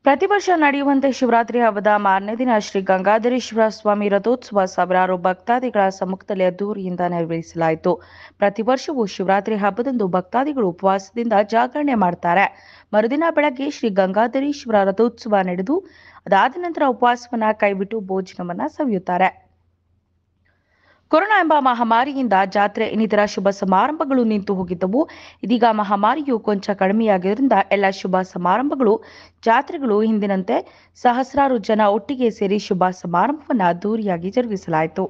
ಪ್ರತಿ ವರ್ಷ ನಡೆಯುವಂತೆ ಶಿವರಾತ್ರಿ ಹಬ್ಬದ ಮಾರನೇ ದಿನ ಶ್ರೀ ಗಂಗಾಧರೇಶ್ವರ ಸ್ವಾಮಿ ರಥೋತ್ಸವ ಸಾವಿರಾರು ಭಕ್ತಾದಿಗಳ ಸಮ್ಮುಖದಲ್ಲಿ ಅದ್ದೂರಿಯಿಂದ ನೆರವೇರಿಸಲಾಯಿತು ಪ್ರತಿ ವರ್ಷವೂ ಶಿವರಾತ್ರಿ ಹಬ್ಬದಂದು ಭಕ್ತಾದಿಗಳು ಉಪವಾಸದಿಂದ ಜಾಗರಣೆ ಮಾಡ್ತಾರೆ ಮರುದಿನ ಬೆಳಗ್ಗೆ ಶ್ರೀ ಗಂಗಾಧರೇಶ್ವರ ರಥೋತ್ಸವ ನಡೆದು ಅದಾದ ನಂತರ ಉಪವಾಸವನ್ನ ಕೈಬಿಟ್ಟು ಭೋಜನವನ್ನ ಸವಿಯುತ್ತಾರೆ ಕೊರೋನಾ ಎಂಬ ಮಹಾಮಾರಿಯಿಂದ ಜಾತ್ರೆ ಇನ್ನಿತರ ಶುಭ ಸಮಾರಂಭಗಳು ನಿಂತು ಹೋಗಿದ್ದವು ಇದೀಗ ಮಹಾಮಾರಿಯು ಕೊಂಚ ಕಡಿಮೆಯಾಗಿದ್ದರಿಂದ ಎಲ್ಲ ಶುಭ ಸಮಾರಂಭಗಳು ಜಾತ್ರೆಗಳು ಹಿಂದಿನಂತೆ ಸಹಸ್ರಾರು ಜನ ಒಟ್ಟಿಗೆ ಸೇರಿ ಶುಭ ಸಮಾರಂಭವನ್ನ ಅದ್ದೂರಿಯಾಗಿ ಜರುಗಿಸಲಾಯಿತು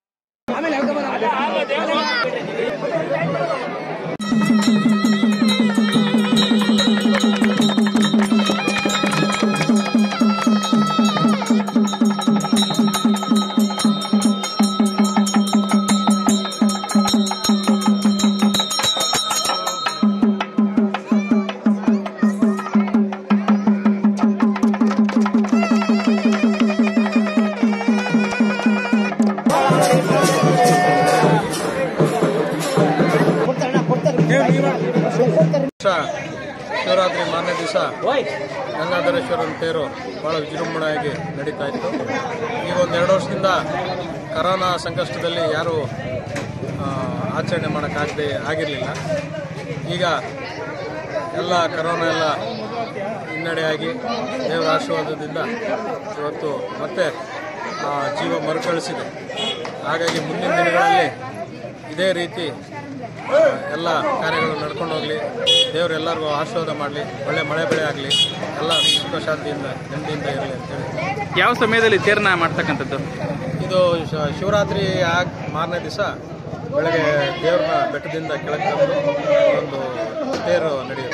ವರ್ಷ ಶಿವರಾತ್ರಿ ಮಾರನೇ ದಿವಸ ಗಂಗಾಧರೇಶ್ವರನ ತೇರು ಭಾಳ ವಿಜೃಂಭಣೆಯಾಗಿ ನಡೀತಾ ಇತ್ತು ಈಗ ಒಂದು ಎರಡು ವರ್ಷದಿಂದ ಕರೋನಾ ಸಂಕಷ್ಟದಲ್ಲಿ ಯಾರೂ ಆ, ಆಚರಣೆ ಮಾಡೋಕ್ಕಾಗದೆ ಆಗಿರಲಿಲ್ಲ ಈಗ ಎಲ್ಲ ಕರೋನಾ ಎಲ್ಲ ಹಿನ್ನಡೆಯಾಗಿ ದೇವರ ಆಶೀರ್ವಾದದಿಂದ ಇವತ್ತು ಮತ್ತೆ ಆ, ಜೀವ ಮರುಕಳಿಸಿದೆ ಹಾಗಾಗಿ ಮುಂದಿನ ದಿನಗಳಲ್ಲಿ ಇದೇ ರೀತಿ ಆ, ಎಲ್ಲ ಕಾರ್ಯಗಳು ನಡ್ಕೊಂಡು ಹೋಗಲಿ ದೇವರು ಎಲ್ಲರಿಗೂ ಆಶೀರ್ವಾದ ಮಾಡಲಿ ಒಳ್ಳೆ ಮಳೆ ಬೆಳೆ ಆಗಲಿ ಎಲ್ಲ ಸುಖ ಶಾಂತಿಯಿಂದ ನೆಮ್ಮದಿಯಿಂದ ಇರಲಿ ಅಂತೇಳಿ ಯಾವ ಸಮಯದಲ್ಲಿ ತೇರನ ಮಾಡ್ತಕ್ಕಂಥದ್ದು ಇದು ಶ- ಶಿವರಾತ್ರಿ ಆಗ ಮಾರನೇ ದಿವಸ ಬೆಳಗ್ಗೆ ದೇವ್ರನ್ನ ಬೆಟ್ಟದಿಂದ ಕೆಳಗೆ ತಂದು ಒಂದು ತೇರು ನಡೆಯುತ್ತೆ